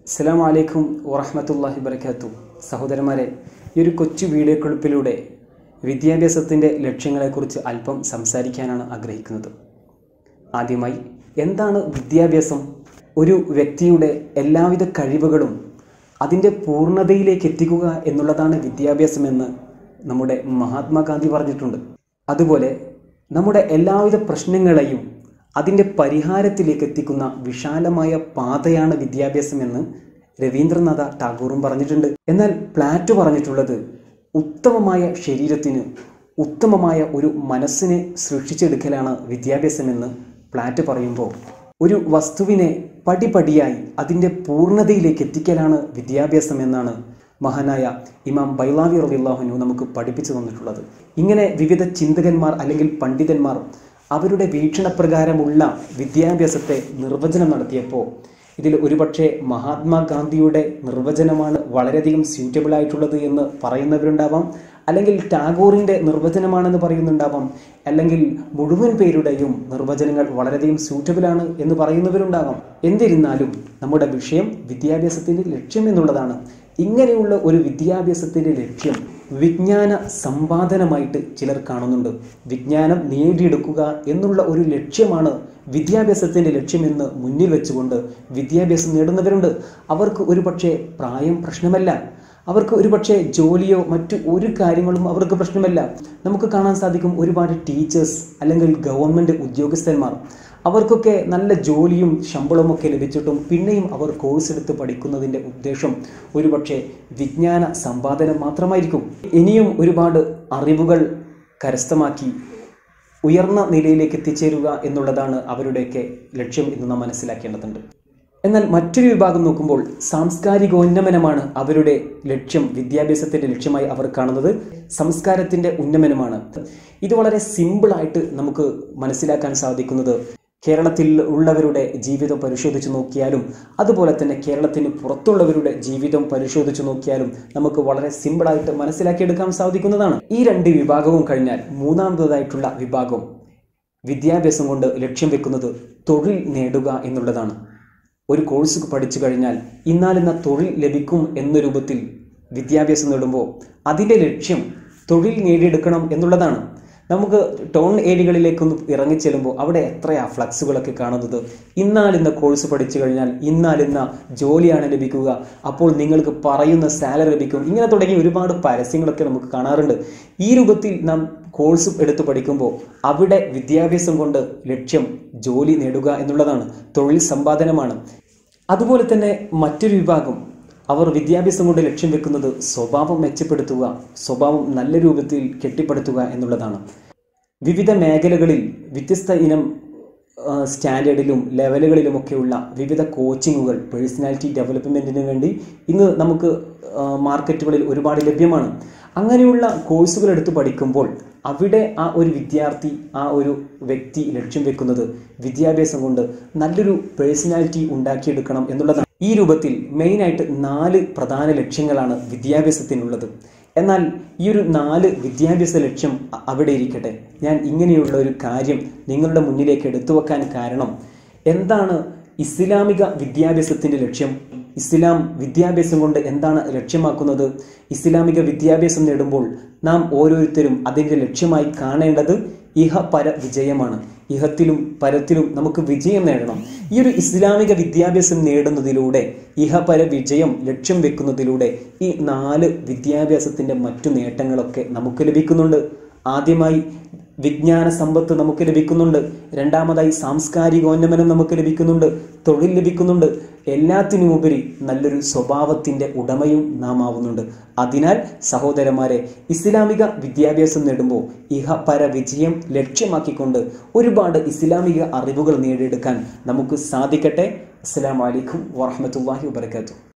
അസ്സാം വലൈക്കും വറഹമത്തല്ലാഹി വബർക്കാത്തു സഹോദരന്മാരെ ഈ ഒരു കൊച്ചു വീഡിയോ ക്ലിപ്പിലൂടെ വിദ്യാഭ്യാസത്തിൻ്റെ ലക്ഷ്യങ്ങളെക്കുറിച്ച് അല്പം സംസാരിക്കാനാണ് ആഗ്രഹിക്കുന്നത് ആദ്യമായി എന്താണ് വിദ്യാഭ്യാസം ഒരു വ്യക്തിയുടെ എല്ലാവിധ കഴിവുകളും അതിൻ്റെ പൂർണ്ണതയിലേക്ക് എത്തിക്കുക എന്നുള്ളതാണ് വിദ്യാഭ്യാസമെന്ന് നമ്മുടെ മഹാത്മാഗാന്ധി പറഞ്ഞിട്ടുണ്ട് അതുപോലെ നമ്മുടെ എല്ലാവിധ പ്രശ്നങ്ങളെയും അതിൻ്റെ പരിഹാരത്തിലേക്ക് എത്തിക്കുന്ന വിശാലമായ പാതയാണ് വിദ്യാഭ്യാസമെന്ന് രവീന്ദ്രനാഥ ടാഗോറും പറഞ്ഞിട്ടുണ്ട് എന്നാൽ പ്ലാറ്റോ പറഞ്ഞിട്ടുള്ളത് ഉത്തമമായ ശരീരത്തിന് ഉത്തമമായ ഒരു മനസ്സിനെ സൃഷ്ടിച്ചെടുക്കലാണ് വിദ്യാഭ്യാസമെന്ന് പ്ലാറ്റ് പറയുമ്പോൾ ഒരു വസ്തുവിനെ പടിപടിയായി അതിൻ്റെ പൂർണ്ണതയിലേക്ക് എത്തിക്കലാണ് വിദ്യാഭ്യാസം എന്നാണ് മഹാനായ ഇമാം ബൈലാവി റബിള്ളാഹുനു നമുക്ക് പഠിപ്പിച്ചു തന്നിട്ടുള്ളത് ഇങ്ങനെ വിവിധ ചിന്തകന്മാർ അല്ലെങ്കിൽ പണ്ഡിതന്മാർ അവരുടെ വീക്ഷണപ്രകാരമുള്ള വിദ്യാഭ്യാസത്തെ നിർവചനം നടത്തിയപ്പോൾ ഇതിൽ ഒരുപക്ഷെ മഹാത്മാഗാന്ധിയുടെ നിർവചനമാണ് വളരെയധികം സ്യൂറ്റബിൾ ആയിട്ടുള്ളത് എന്ന് പറയുന്നവരുണ്ടാവാം അല്ലെങ്കിൽ ടാഗോറിൻ്റെ നിർവചനമാണെന്ന് പറയുന്നുണ്ടാവാം അല്ലെങ്കിൽ മുഴുവൻ പേരുടെയും നിർവചനങ്ങൾ വളരെയധികം സ്യൂറ്റബിളാണ് എന്ന് പറയുന്നവരുണ്ടാവാം എന്നിരുന്നാലും നമ്മുടെ വിഷയം വിദ്യാഭ്യാസത്തിൻ്റെ ലക്ഷ്യം എന്നുള്ളതാണ് ഇങ്ങനെയുള്ള ഒരു വിദ്യാഭ്യാസത്തിൻ്റെ ലക്ഷ്യം വിജ്ഞാന സമ്പാദനമായിട്ട് ചിലർ കാണുന്നുണ്ട് വിജ്ഞാനം നേടിയെടുക്കുക എന്നുള്ള ഒരു ലക്ഷ്യമാണ് വിദ്യാഭ്യാസത്തിൻ്റെ ലക്ഷ്യമെന്ന് മുന്നിൽ വെച്ചുകൊണ്ട് വിദ്യാഭ്യാസം നേടുന്നവരുണ്ട് അവർക്ക് ഒരു പക്ഷേ പ്രായം പ്രശ്നമല്ല അവർക്ക് ഒരു പക്ഷേ ജോലിയോ മറ്റു ഒരു കാര്യങ്ങളും അവർക്ക് പ്രശ്നമല്ല നമുക്ക് കാണാൻ സാധിക്കും ഒരുപാട് ടീച്ചേഴ്സ് അല്ലെങ്കിൽ ഗവൺമെൻറ് ഉദ്യോഗസ്ഥന്മാർ അവർക്കൊക്കെ നല്ല ജോലിയും ശമ്പളവും ഒക്കെ ലഭിച്ചിട്ടും പിന്നെയും അവർ കോഴ്സ് എടുത്ത് പഠിക്കുന്നതിൻ്റെ ഉദ്ദേശം ഒരുപക്ഷെ വിജ്ഞാന സമ്പാദനം മാത്രമായിരിക്കും ഇനിയും ഒരുപാട് അറിവുകൾ കരസ്ഥമാക്കി ഉയർന്ന നിലയിലേക്ക് എത്തിച്ചേരുക എന്നുള്ളതാണ് അവരുടെയൊക്കെ ലക്ഷ്യം എന്ന് നാം മനസ്സിലാക്കേണ്ടതുണ്ട് എന്നാൽ മറ്റൊരു വിഭാഗം നോക്കുമ്പോൾ സാംസ്കാരികോന്നമനമാണ് അവരുടെ ലക്ഷ്യം വിദ്യാഭ്യാസത്തിൻ്റെ ലക്ഷ്യമായി അവർ കാണുന്നത് സംസ്കാരത്തിൻ്റെ ഉന്നമനമാണ് ഇത് വളരെ സിമ്പിളായിട്ട് നമുക്ക് മനസ്സിലാക്കാൻ സാധിക്കുന്നത് കേരളത്തിൽ ഉള്ളവരുടെ ജീവിതം പരിശോധിച്ച് നോക്കിയാലും അതുപോലെ തന്നെ കേരളത്തിന് പുറത്തുള്ളവരുടെ ജീവിതം പരിശോധിച്ച് നോക്കിയാലും നമുക്ക് വളരെ സിമ്പിളായിട്ട് മനസ്സിലാക്കിയെടുക്കാൻ സാധിക്കുന്നതാണ് ഈ രണ്ട് വിഭാഗവും കഴിഞ്ഞാൽ മൂന്നാമതായിട്ടുള്ള വിഭാഗം വിദ്യാഭ്യാസം കൊണ്ട് ലക്ഷ്യം വെക്കുന്നത് തൊഴിൽ നേടുക എന്നുള്ളതാണ് ഒരു കോഴ്സ് പഠിച്ചു കഴിഞ്ഞാൽ ഇന്നാലിന്ന തൊഴിൽ ലഭിക്കും എന്ന രൂപത്തിൽ വിദ്യാഭ്യാസം നേടുമ്പോൾ അതിൻ്റെ ലക്ഷ്യം തൊഴിൽ നേടിയെടുക്കണം എന്നുള്ളതാണ് നമുക്ക് ടൗൺ ഏരിയകളിലേക്കൊന്ന് ഇറങ്ങിച്ചെല്ലുമ്പോൾ അവിടെ എത്രയാ ഫ്ലക്സുകളൊക്കെ കാണുന്നത് ഇന്നാലിന്ന കോഴ്സ് പഠിച്ചു കഴിഞ്ഞാൽ ഇന്നാലിന്ന ജോലിയാണ് ലഭിക്കുക അപ്പോൾ നിങ്ങൾക്ക് പറയുന്ന സാലറി ലഭിക്കും ഇങ്ങനെ തുടങ്ങി ഒരുപാട് പരസ്യങ്ങളൊക്കെ നമുക്ക് കാണാറുണ്ട് ഈ രൂപത്തിൽ നാം കോഴ്സ് എടുത്ത് പഠിക്കുമ്പോൾ അവിടെ വിദ്യാഭ്യാസം കൊണ്ട് ലക്ഷ്യം ജോലി നേടുക എന്നുള്ളതാണ് തൊഴിൽ സമ്പാദനമാണ് അതുപോലെ തന്നെ മറ്റൊരു വിഭാഗം അവർ വിദ്യാഭ്യാസം കൊണ്ട് ലക്ഷ്യം വെക്കുന്നത് സ്വഭാവം മെച്ചപ്പെടുത്തുക സ്വഭാവം നല്ല രൂപത്തിൽ കെട്ടിപ്പടുത്തുക എന്നുള്ളതാണ് വിവിധ മേഖലകളിൽ വ്യത്യസ്ത ഇനം സ്റ്റാൻഡേർഡിലും ലെവലുകളിലുമൊക്കെയുള്ള വിവിധ കോച്ചിങ്ങുകൾ പേഴ്സണാലിറ്റി ഡെവലപ്മെൻറ്റിന് വേണ്ടി ഇന്ന് നമുക്ക് മാർക്കറ്റുകളിൽ ഒരുപാട് ലഭ്യമാണ് അങ്ങനെയുള്ള കോഴ്സുകൾ എടുത്ത് പഠിക്കുമ്പോൾ അവിടെ ആ ഒരു വിദ്യാർത്ഥി ആ ഒരു വ്യക്തി ലക്ഷ്യം വെക്കുന്നത് വിദ്യാഭ്യാസം കൊണ്ട് നല്ലൊരു പേഴ്സണാലിറ്റി ഉണ്ടാക്കിയെടുക്കണം എന്നുള്ളതാണ് ഈ രൂപത്തിൽ മെയിനായിട്ട് നാല് പ്രധാന ലക്ഷ്യങ്ങളാണ് വിദ്യാഭ്യാസത്തിനുള്ളത് എന്നാൽ ഈ ഒരു നാല് വിദ്യാഭ്യാസ ലക്ഷ്യം അവിടെ ഇരിക്കട്ടെ ഞാൻ ഇങ്ങനെയുള്ള ഒരു കാര്യം നിങ്ങളുടെ മുന്നിലേക്ക് എടുത്തു വെക്കാൻ കാരണം എന്താണ് ഇസ്ലാമിക വിദ്യാഭ്യാസത്തിൻ്റെ ലക്ഷ്യം ഇസ്ലാം വിദ്യാഭ്യാസം കൊണ്ട് എന്താണ് ലക്ഷ്യമാക്കുന്നത് ഇസ്ലാമിക വിദ്യാഭ്യാസം നേടുമ്പോൾ നാം ഓരോരുത്തരും അതിൻ്റെ ലക്ഷ്യമായി കാണേണ്ടത് ഇഹ പര വിജയമാണ് ഇഹത്തിലും പരത്തിലും നമുക്ക് വിജയം നേടണം ഈ ഒരു ഇസ്ലാമിക വിദ്യാഭ്യാസം നേടുന്നതിലൂടെ ഇഹപര വിജയം ലക്ഷ്യം വെക്കുന്നതിലൂടെ ഈ നാല് വിദ്യാഭ്യാസത്തിൻ്റെ മറ്റു നേട്ടങ്ങളൊക്കെ നമുക്ക് ലഭിക്കുന്നുണ്ട് ആദ്യമായി വിജ്ഞാന സമ്പത്ത് നമുക്ക് ലഭിക്കുന്നുണ്ട് രണ്ടാമതായി സാംസ്കാരികോന്നമനം നമുക്ക് ലഭിക്കുന്നുണ്ട് തൊഴിൽ ലഭിക്കുന്നുണ്ട് എല്ലാത്തിനുമുപരി നല്ലൊരു സ്വഭാവത്തിൻ്റെ ഉടമയും നാം ആവുന്നുണ്ട് അതിനാൽ സഹോദരന്മാരെ ഇസ്ലാമിക വിദ്യാഭ്യാസം നേടുമ്പോൾ ഇഹ പര വിജയം ലക്ഷ്യമാക്കിക്കൊണ്ട് ഒരുപാട് ഇസ്ലാമിക അറിവുകൾ നേടിയെടുക്കാൻ നമുക്ക് സാധിക്കട്ടെ അസ്സാം വലൈക്കും വാഹമത്തല്ലാഹി വാബർക്കാത്തു